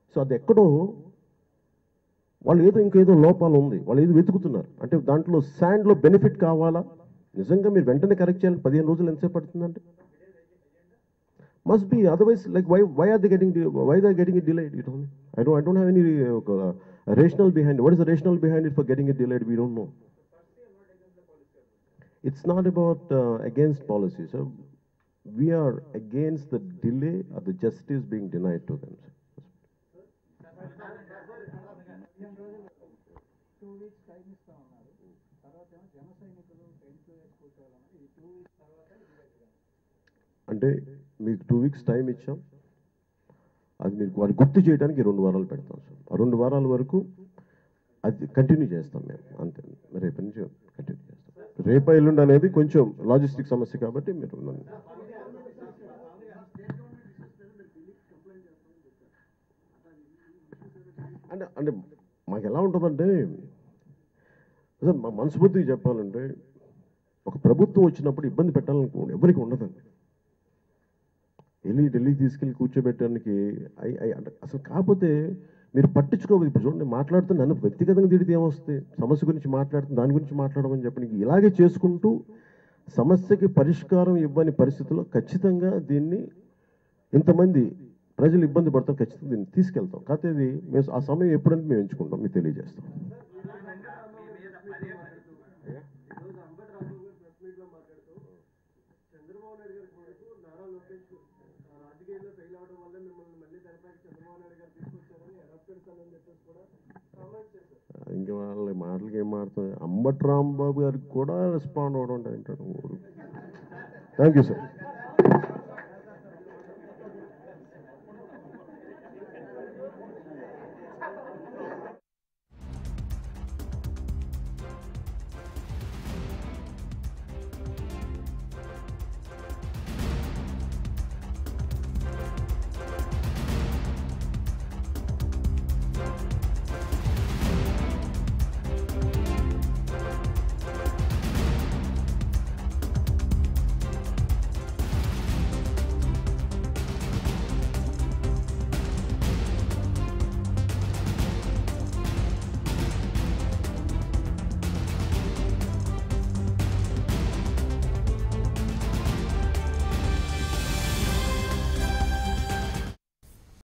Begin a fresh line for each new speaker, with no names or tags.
So అది ఎక్కడో వాళ్ళు ఏదో ఇంకేదో లోపాలు ఉంది వాళ్ళు ఏదో వెతుకుతున్నారు అంటే దాంట్లో శాండ్లో బెనిఫిట్ కావాలా నిజంగా మీరు వెంటనే కరెక్ట్ చేయాలి పదిహేను రోజులు ఎంతసేపు పడుతుందంటే must be otherwise like why why are the getting why they getting it delayed it only I don't I don't have any ఒక rational behind what is the rational behind it for getting it delayed we don't know it's not about uh, against policy. So we are against the delay of the justice being denied to them.
Two weeks time ఇస్తా ఉన్నారు తర్వాత ఏమో జన సైనికులు ten two years కూర్చోవాలన్నారు ఇది two weeks తర్వాత ఇమీడియట్గా
అంటే మీకు టూ వీక్స్ టైం ఇచ్చాం అది మీకు వారు గుర్తు చేయడానికి రెండు వారాలు పెడతాం సార్ ఆ రెండు వారాల వరకు అది కంటిన్యూ చేస్తాం మేము అంతే రేపటి నుంచి కంటిన్యూ చేస్తాం రేపా ఎల్లుండి అనేది కొంచెం లాజిస్టిక్ సమస్య కాబట్టి మీరు నన్ను అంటే అంటే మాకు ఎలా ఉంటుందంటే అసలు మా మనస్ఫూర్తిగా చెప్పాలంటే ఒక ప్రభుత్వం వచ్చినప్పుడు ఇబ్బంది పెట్టాలనుకోండి ఎవరికి ఉండదండి వెళ్ళి ఢిల్లీకి తీసుకెళ్ళి కూర్చోబెట్టడానికి ఐ ఐ అంటే అసలు కాకపోతే మీరు పట్టించుకోవాలి ఇప్పుడు చూడండి మాట్లాడుతూ నన్ను వ్యక్తిగతంగా తిడితే ఏమొస్తే సమస్య గురించి మాట్లాడుతుంది దాని గురించి మాట్లాడమని చెప్పి ఇలాగే చేసుకుంటూ సమస్యకి పరిష్కారం ఇవ్వని పరిస్థితుల్లో ఖచ్చితంగా దీన్ని ఇంతమంది ప్రజలు ఇబ్బంది పడతాం ఖచ్చితంగా దీన్ని తీసుకెళ్తాం కాకపోతే ఇది మేము ఆ సమయం ఎప్పుడంటే మేము ఎంచుకుంటాం మీకు తెలియజేస్తాం
చంద్రబాబు నాయుడు గారి కొడుకు నారా లోకేష్ ఆ, రాజకీయాల్లో ఫెయిల్ అవడం వల్ల మిమ్మల్ని మళ్ళీ తెరపైకి చంద్రబాబు నాయుడు గారు తీసుకొచ్చారని ఎరప్టెడ్స్ అని చెప్పేసి కూడా కామెంట్ చేశారు
ఇంకా వాళ్ళ మాటలకి ఏం మాడుతుంది అంబటి రాంబాబు గారికి కూడా రెస్పాండ్ అవ్వడం అంటే ఏంటంటే థ్యాంక్ యూ సార్